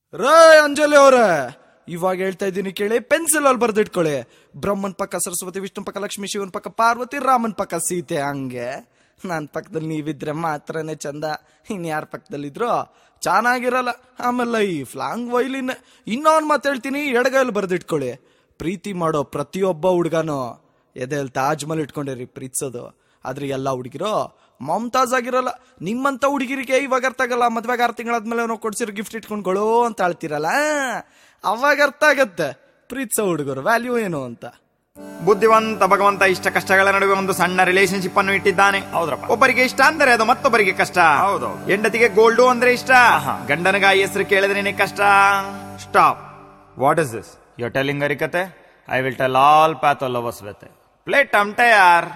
ರೇ ಅಂಜಲಿ ಅವ್ರೆ ಇವಾಗ ಹೇಳ್ತಾ ಇದ್ದೀನಿ ಕೇಳಿ ಪೆನ್ಸಿಲ್ ಅಲ್ಲಿ ಬರ್ದಿಟ್ಕೊಳ್ಳಿ ಬ್ರಹ್ಮನ್ ಪಕ್ಕ ಸರಸ್ವತಿ ವಿಷ್ಣು ಪಕ್ಕ ಲಕ್ಷ್ಮಿ ಶಿವನ್ ಪಕ್ಕ ಪಾರ್ವತಿ ರಾಮನ್ ಪಕ್ಕ ಸೀತೆ ಹಂಗೆ ನನ್ನ ಪಕ್ಕದಲ್ಲಿ ನೀವಿದ್ರೆ ಮಾತ್ರನೇ ಚಂದ ಇನ್ಯಾರ ಪಕ್ಕದಲ್ಲಿದ್ರು ಚೆನ್ನಾಗಿರಲ್ಲ ಆಮೇಲೆ ಈ ಫ್ಲಾಂಗ್ ವೈಲಿನ್ ಇನ್ನೊಂದು ಮಾತು ಹೇಳ್ತೀನಿ ಎಡಗೈಲಿ ಬರ್ದಿಟ್ಕೊಳ್ಳಿ ಪ್ರೀತಿ ಮಾಡೋ ಪ್ರತಿಯೊಬ್ಬ ಹುಡುಗನು ಎದೆಯಲ್ಲಿ ತಾಜ್ ಮಹಲ್ ಇಟ್ಕೊಂಡಿರಿ ಪ್ರೀತಿಸೋದು ಆದ್ರೆ ಎಲ್ಲ ಹುಡುಗಿರು ಮಮತಾಜ್ ಆಗಿರಲ್ಲ ನಿಮ್ಮಂತ ಹುಡುಗಿರಿಗೆ ಇವಾಗ ಅರ್ಥ ಆಗಲ್ಲ ಮದ್ವೆಗೆ ಆರು ತಿಂಗಳಾದ್ಮೇಲೆ ನಾವು ಕೊಡ್ಸಿರೋ ಗಿಫ್ಟ್ ಇಟ್ಕೊಂಡ್ಗಳು ಅಂತ ಆಳ್ತಿರಲ್ಲ ಅವಾಗ ಅರ್ಥ ಆಗತ್ತೆ ಪ್ರೀತಿಸೋ ಹುಡುಗರು ವ್ಯಾಲ್ಯೂ ಏನು ಅಂತ ಬುದ್ಧಿವಂತ ಭಗವಂತ ಇಷ್ಟ ಕಷ್ಟಗಳ ನಡುವೆ ಒಂದು ಸಣ್ಣ ರಿಲೇಶನ್ಶಿಪ್ ಅನ್ನು ಇಟ್ಟಿದ್ದಾನೆ ಹೌದ್ರಪ್ಪ. ಒಬ್ಬರಿಗೆ ಇಷ್ಟ ಅಂದ್ರೆ ಅದು ಮತ್ತೊಬ್ಬರಿಗೆ ಕಷ್ಟ ಹೌದು. ಹೆಂಡತಿಗೆ ಗೋಲ್ಡು ಅಂದ್ರೆ ಇಷ್ಟ ಗಂಡನಗ ಹೆಸರು ಕೇಳಿದ್ರೆ ಕಷ್ಟ stop what is this you telling ಅರಿಕತೆ I will tell all path lovers with play ಟಮ್ಟೆ ಯಾರ್